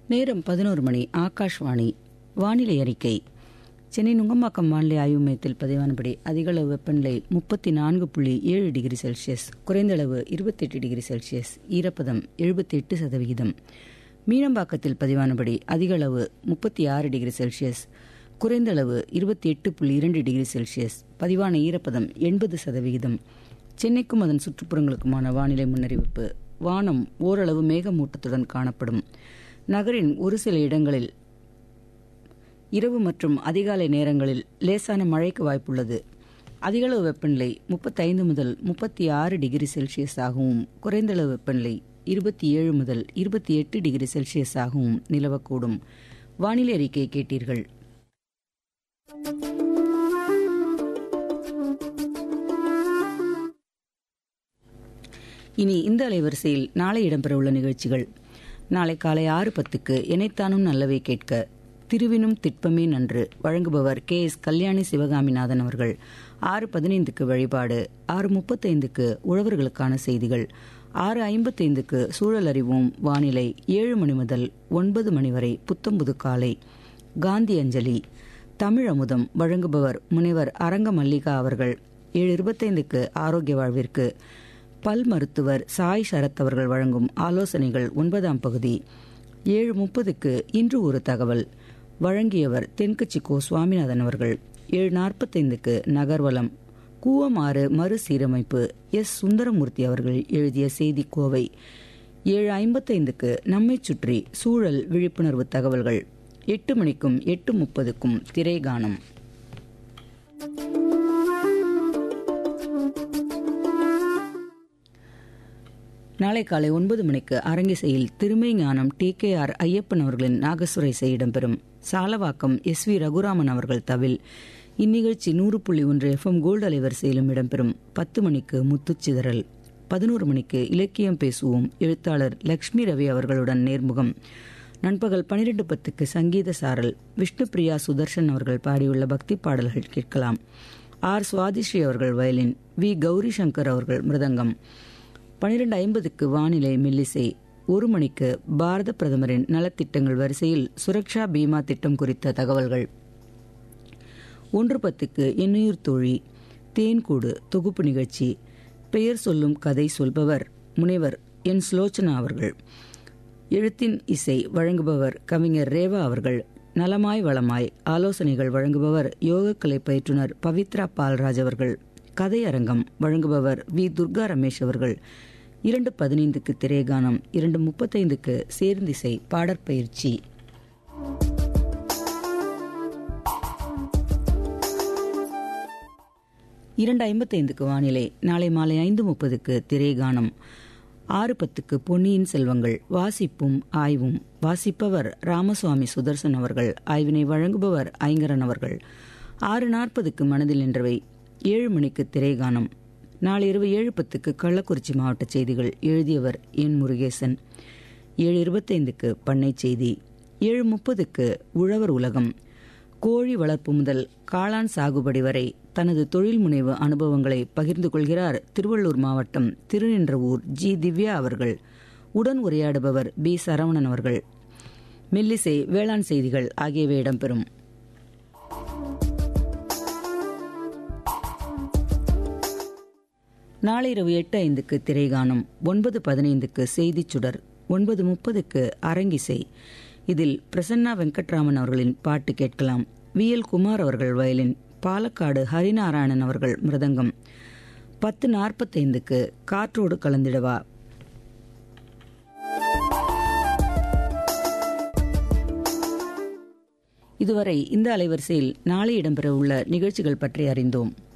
நேரம் பதினோரு மணி ஆகாஷ்வாணி வானிலை அறிக்கை சென்னை நுங்கம்பாக்கம் வானிலை ஆய்வு மையத்தில் பதிவானபடி அதிகளவு வெப்பநிலை முப்பத்தி நான்கு புள்ளி ஏழு டிகிரி செல்சியஸ் குறைந்தளவு இருபத்தெட்டு டிகிரி செல்சியஸ் ஈரப்பதம் எழுபத்தி எட்டு சதவிகிதம் மீனம்பாக்கத்தில் பதிவானபடி அதிகளவு முப்பத்தி ஆறு டிகிரி செல்சியஸ் குறைந்தளவு இருபத்தி எட்டு புள்ளி இரண்டு டிகிரி செல்சியஸ் பதிவான ஈரப்பதம் எண்பது சதவிகிதம் சென்னைக்கும் அதன் சுற்றுப்புறங்களுக்குமான வானிலை முன்னறிவிப்பு வானம் ஓரளவு மேகமூட்டத்துடன் காணப்படும் நகரின் ஒரு சில இடங்களில் இரவு மற்றும் அதிகாலை நேரங்களில் லேசான மழைக்கு வாய்ப்புள்ளது அதிகளவு வெப்பநிலை முப்பத்தைந்து முதல் முப்பத்தி ஆறு டிகிரி செல்சியஸ் ஆகவும் குறைந்தளவு வெப்பநிலை இருபத்தி ஏழு முதல் இருபத்தி எட்டு டிகிரி செல்சியஸ் ஆகவும் நிலவக்கூடும் வானிலை அறிக்கை கேட்டீர்கள் இனி இந்த அலைவரிசையில் நாளை இடம்பெறவுள்ள நிகழ்ச்சிகள் நாளை காலை ஆறு பத்துக்கு எனைத்தானும் நல்லவை கேட்க திருவினும் திட்பமே நன்று வழங்குபவர் கே எஸ் கல்யாணி சிவகாமிநாதன் அவர்கள் ஆறு பதினைந்துக்கு வழிபாடு ஆறு முப்பத்தைந்துக்கு உழவர்களுக்கான செய்திகள் ஆறு ஐம்பத்தைந்துக்கு சூழல் அறிவோம் வானிலை ஏழு மணி முதல் ஒன்பது மணி வரை புத்தம்புது காலை காந்தி அஞ்சலி தமிழ் அமுதம் வழங்குபவர் முனைவர் அரங்க மல்லிகா அவர்கள் ஏழு இருபத்தைந்துக்கு ஆரோக்கிய வாழ்விற்கு பல் மருத்துவர் சாய் சரத் அவர்கள் வழங்கும் ஆலோசனைகள் ஒன்பதாம் பகுதி ஏழு முப்பதுக்கு இன்று ஒரு தகவல் வழங்கியவர் தென்கட்சி கோ சுவாமிநாதன் அவர்கள் ஏழு நாற்பத்தைந்துக்கு நகர்வலம் கூவமாறு மறுசீரமைப்பு எஸ் சுந்தரமூர்த்தி அவர்கள் எழுதிய செய்தி கோவை ஏழு ஐம்பத்தைந்துக்கு நம்மை சுற்றி சூழல் விழிப்புணர்வு தகவல்கள் எட்டு மணிக்கும் எட்டு முப்பதுக்கும் திரைகானம் நாளை காலை ஒன்பது மணிக்கு அரங்கிசையில் திருமை ஞானம் டி கே ஆர் ஐயப்பன் அவர்களின் நாகசுரை இசை இடம்பெறும் சாலவாக்கம் எஸ் வி ரகுராமன் அவர்கள் தவில் இந்நிகழ்ச்சி நூறு புள்ளி ஒன்று எஃப்எம் கோல்டு அலைவரிசையிலும் இடம்பெறும் பத்து மணிக்கு முத்துச்சிதறல் பதினோரு மணிக்கு இலக்கியம் பேசுவோம் எழுத்தாளர் லக்ஷ்மி ரவி அவர்களுடன் நேர்முகம் நண்பகல் பனிரெண்டு பத்துக்கு சங்கீத சாரல் விஷ்ணுபிரியா சுதர்ஷன் அவர்கள் பாடியுள்ள பக்தி பாடல்கள் கேட்கலாம் ஆர் சுவாதிஸ்ரீ அவர்கள் வயலின் வி கௌரி சங்கர் அவர்கள் மிருதங்கம் பனிரெண்டு ஐம்பதுக்கு வானிலை மெல்லிசை ஒரு மணிக்கு பாரத பிரதமரின் நலத்திட்டங்கள் வரிசையில் சுரக்ஷா பீமா திட்டம் குறித்த தகவல்கள் ஒன்று பத்துக்கு எண்ணுயிர் தோழி தேன்கூடு தொகுப்பு நிகழ்ச்சி பெயர் சொல்லும் கதை சொல்பவர் முனைவர் என் சுலோச்சனா அவர்கள் எழுத்தின் இசை வழங்குபவர் கவிஞர் ரேவா அவர்கள் நலமாய் வளமாய் ஆலோசனைகள் வழங்குபவர் யோகக்கலை பயிற்றுனர் பவித்ரா பால்ராஜ் அவர்கள் கதையரங்கம் வழங்குபவர் வி துர்கா ரமேஷ் அவர்கள் இரண்டு பதினைந்துக்கு திரைகானம் இரண்டு முப்பத்தைந்துக்கு சேர்ந்திசை பாடற்பயிற்சி இரண்டு ஐம்பத்தைந்துக்கு வானிலை நாளை மாலை ஐந்து முப்பதுக்கு திரைகானம் ஆறு பத்துக்கு பொன்னியின் செல்வங்கள் வாசிப்பும் ஆய்வும் வாசிப்பவர் ராமசுவாமி சுதர்சன் அவர்கள் ஆய்வினை வழங்குபவர் ஐங்கரன் அவர்கள் ஆறு நாற்பதுக்கு மனதில் நின்றவை ஏழு மணிக்கு திரைகானம் நாளை இரவு ஏழு பத்துக்கு கள்ளக்குறிச்சி மாவட்ட செய்திகள் எழுதியவர் என் முருகேசன் ஏழு இருபத்தைந்துக்கு பண்ணை செய்தி ஏழு முப்பதுக்கு உழவர் உலகம் கோழி வளர்ப்பு முதல் காளான் சாகுபடி வரை தனது தொழில் முனைவு அனுபவங்களை பகிர்ந்து கொள்கிறார் திருவள்ளூர் மாவட்டம் திருநின்றவூர் ஜி திவ்யா அவர்கள் உடன் உரையாடுபவர் பி சரவணன் அவர்கள் மெல்லிசை வேளாண் செய்திகள் ஆகியவை இடம்பெறும் நாளை இரவு எட்டு ஐந்துக்கு திரைகானம் ஒன்பது பதினைந்துக்கு செய்திச் சுடர் ஒன்பது முப்பதுக்கு அரங்கிசை இதில் பிரசன்னா வெங்கட்ராமன் அவர்களின் பாட்டு கேட்கலாம் வி எல் குமார் அவர்கள் வயலின் பாலக்காடு ஹரிநாராயணன் அவர்கள் மிருதங்கம் பத்து நாற்பத்தைந்துக்கு காற்றோடு கலந்திடவா இதுவரை இந்த அலைவரிசையில் நாளை இடம்பெற உள்ள நிகழ்ச்சிகள் பற்றி அறிந்தோம்